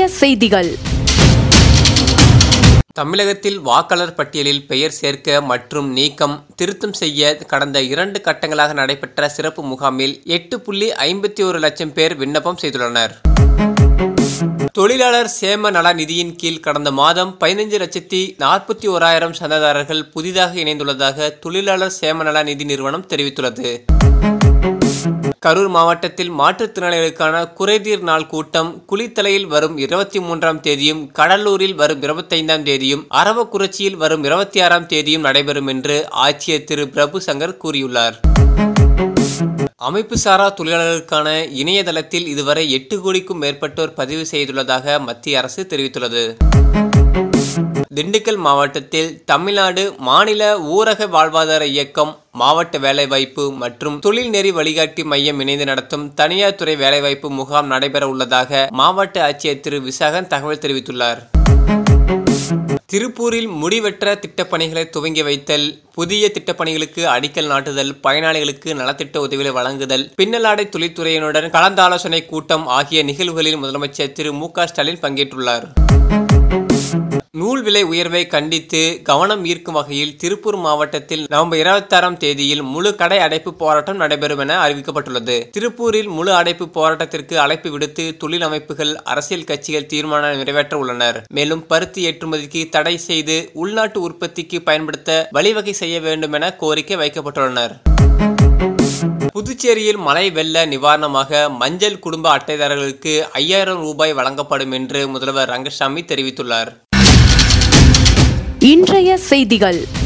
செய்திகள் தமிழகத்தில் வாக்காளர் பட்டியலில் பெயர் சேர்க்க மற்றும் நீக்கம் திருத்தம் செய்ய கடந்த இரண்டு கட்டங்களாக நடைபெற்ற சிறப்பு முகாமில் எட்டு புள்ளி ஐம்பத்தி ஒரு லட்சம் பேர் விண்ணப்பம் செய்துள்ளனர் தொழிலாளர் சேம நல நிதியின் கீழ் கடந்த மாதம் பதினைஞ்சு லட்சத்தி நாற்பத்தி ஓராயிரம் சந்தாதாரர்கள் புதிதாக இணைந்துள்ளதாக தொழிலாளர் சேம நல நிதி நிறுவனம் தெரிவித்துள்ளது கரூர் மாவட்டத்தில் மாற்றுத்திறனாளிகளுக்கான குறைதீர் நாள் கூட்டம் குளித்தலையில் வரும் இருபத்தி மூன்றாம் தேதியும் கடலூரில் வரும் இருபத்தைந்தாம் தேதியும் அரவக்குறிச்சியில் வரும் இருபத்தி ஆறாம் தேதியும் நடைபெறும் என்று ஆட்சியர் திரு பிரபு சங்கர் கூறியுள்ளார் அமைப்பு சாரா தொழிலாளர்களுக்கான இணையதளத்தில் இதுவரை எட்டு கோடிக்கும் மேற்பட்டோர் பதிவு செய்துள்ளதாக மத்திய அரசு தெரிவித்துள்ளது திண்டுக்கல் மாவட்டத்தில் தமிழ்நாடு மாநில ஊரக வாழ்வாதார இயக்கம் மாவட்ட வேலைவாய்ப்பு மற்றும் தொழில்நெறி வழிகாட்டி மையம் இணைந்து நடத்தும் தனியார் துறை வேலைவாய்ப்பு முகாம் நடைபெற உள்ளதாக மாவட்ட ஆட்சியர் திரு விசாகன் தகவல் தெரிவித்துள்ளார் திருப்பூரில் முடிவெற்ற திட்டப்பணிகளை துவங்கி வைத்தல் புதிய திட்டப்பணிகளுக்கு அடிக்கல் நாட்டுதல் பயனாளிகளுக்கு நலத்திட்ட உதவிகளை வழங்குதல் பின்னலாடை தொழில்துறையினுடன் கலந்தாலோசனை கூட்டம் ஆகிய நிகழ்வுகளில் முதலமைச்சர் திரு மு க ஸ்டாலின் பங்கேற்றுள்ளார் நூல் விலை உயர்வை கண்டித்து கவனம் ஈர்க்கும் வகையில் திருப்பூர் மாவட்டத்தில் நவம்பர் இருபத்தி ஆறாம் தேதியில் முழு கடை அடைப்பு போராட்டம் நடைபெறும் என அறிவிக்கப்பட்டுள்ளது திருப்பூரில் முழு அடைப்பு போராட்டத்திற்கு அழைப்பு விடுத்து தொழில் அமைப்புகள் அரசியல் கட்சிகள் தீர்மானம் நிறைவேற்ற உள்ளனர் மேலும் பருத்தி ஏற்றுமதிக்கு தடை செய்து உள்நாட்டு உற்பத்திக்கு பயன்படுத்த வழிவகை செய்ய வேண்டும் என கோரிக்கை வைக்கப்பட்டுள்ளனர் புதுச்சேரியில் மழை வெள்ள நிவாரணமாக மஞ்சள் குடும்ப அட்டைதாரர்களுக்கு ஐயாயிரம் ரூபாய் வழங்கப்படும் என்று முதல்வர் ரங்கசாமி தெரிவித்துள்ளார் இன்றைய செய்திகள்